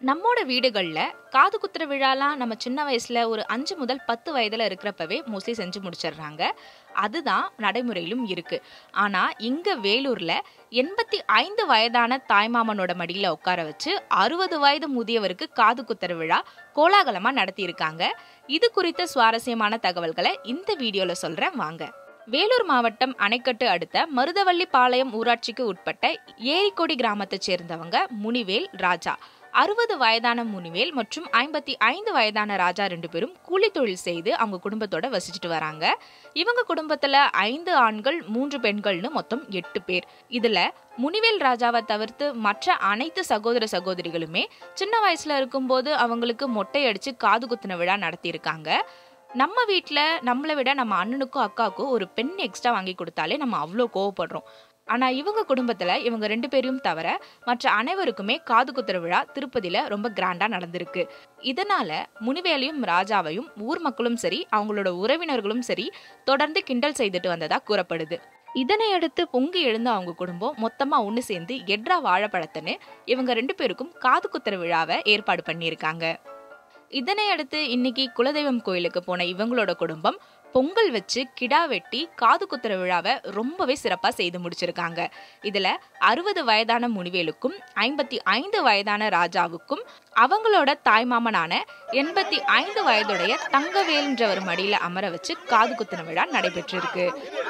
நம்மோட வீடுகளில் காது குத்துற விழாலாம் நம்ம சின்ன வயசுல ஒரு அஞ்சு முதல் பத்து வயதுல இருக்கிறப்பவே மோஸ்ட்லி செஞ்சு முடிச்சிடுறாங்க அதுதான் நடைமுறையிலும் இருக்கு ஆனா இங்க வேலூர்ல எண்பத்தி ஐந்து வயதான தாய்மாமனோட மடியில உட்கார வச்சு அறுபது வயது முதியவருக்கு காது குத்துற விழா கோலாகலமா நடத்தியிருக்காங்க இது குறித்த சுவாரஸ்யமான தகவல்களை இந்த வீடியோல சொல்றேன் வாங்க வேலூர் மாவட்டம் அணைக்கட்டு அடுத்த மருதவள்ளி பாளையம் ஊராட்சிக்கு உட்பட்ட ஏரிக்கொடி கிராமத்தைச் சேர்ந்தவங்க முனிவேல் ராஜா அறுபது வயதான முனிவேல் மற்றும் ஐம்பத்தி ஐந்து வயதான ராஜா ரெண்டு பேரும் கூலி தொழில் செய்து அவங்க குடும்பத்தோட வசிச்சுட்டு வராங்க இவங்க குடும்பத்துல ஐந்து ஆண்கள் மூன்று பெண்கள்னு மொத்தம் எட்டு பேர் இதுல முனிவேல் ராஜாவை தவிர்த்து மற்ற அனைத்து சகோதர சகோதரிகளுமே சின்ன வயசுல இருக்கும்போது அவங்களுக்கு மொட்டை அடிச்சு காது குத்துன விழா நடத்தியிருக்காங்க நம்ம வீட்டில் நம்மளை விட நம்ம அண்ணனுக்கும் அக்காவுக்கும் ஒரு பெண் எக்ஸ்ட்ரா வாங்கி கொடுத்தாலே நம்ம அவ்வளோ கோவப்படுறோம் ஆனால் இவங்க குடும்பத்தில் இவங்க ரெண்டு பேரையும் தவிர மற்ற அனைவருக்குமே காது குத்துற விழா திருப்பதியில் ரொம்ப கிராண்டாக நடந்திருக்கு இதனால முனிவேலையும் ராஜாவையும் ஊர் மக்களும் சரி அவங்களோட உறவினர்களும் சரி தொடர்ந்து கிண்டல் செய்துட்டு வந்ததா கூறப்படுது இதனை அடுத்து பொங்கி எழுந்த அவங்க குடும்பம் மொத்தமா ஒன்று சேர்ந்து எட்ரா வாழைப்பழத்தன்னு இவங்க ரெண்டு பேருக்கும் காது குத்துற விழாவை ஏற்பாடு பண்ணியிருக்காங்க இதனை அடுத்து இன்னைக்கு குலதெய்வம் கோயிலுக்கு போன இவங்களோட குடும்பம் பொங்கல் வச்சு கிடா வெட்டி காது குத்துற விழாவை ரொம்பவே சிறப்பாக செய்து முடிச்சிருக்காங்க இதில் அறுபது வயதான முனிவேலுக்கும் ஐம்பத்தி ஐந்து வயதான ராஜாவுக்கும் அவங்களோட தாய்மாமனான எண்பத்தி ஐந்து வயதுடைய தங்கவேல்ன்றவர் மடியில் அமர வச்சு காது குத்துன விழா நடைபெற்றிருக்கு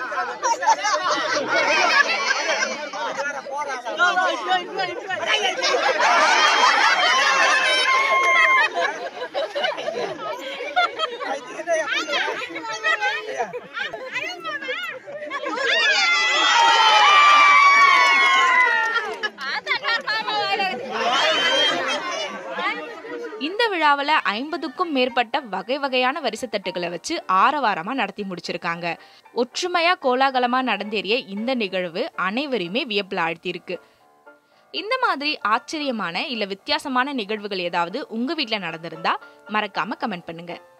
இந்த விழாவில் ஐம்பதுக்கும் மேற்பட்ட வகை வகையான வரிசைத்தட்டுகளை வச்சு ஆரவாரமாக நடத்தி முடிச்சிருக்காங்க ஒற்றுமையாக கோலாகலமாக நடந்தேறிய இந்த நிகழ்வு அனைவரையுமே வியப்பில் ஆழ்த்தியிருக்கு இந்த மாதிரி ஆச்சரியமான இல்லை வித்தியாசமான நிகழ்வுகள் ஏதாவது உங்கள் வீட்டில் நடந்திருந்தா மறக்காம கமெண்ட் பண்ணுங்க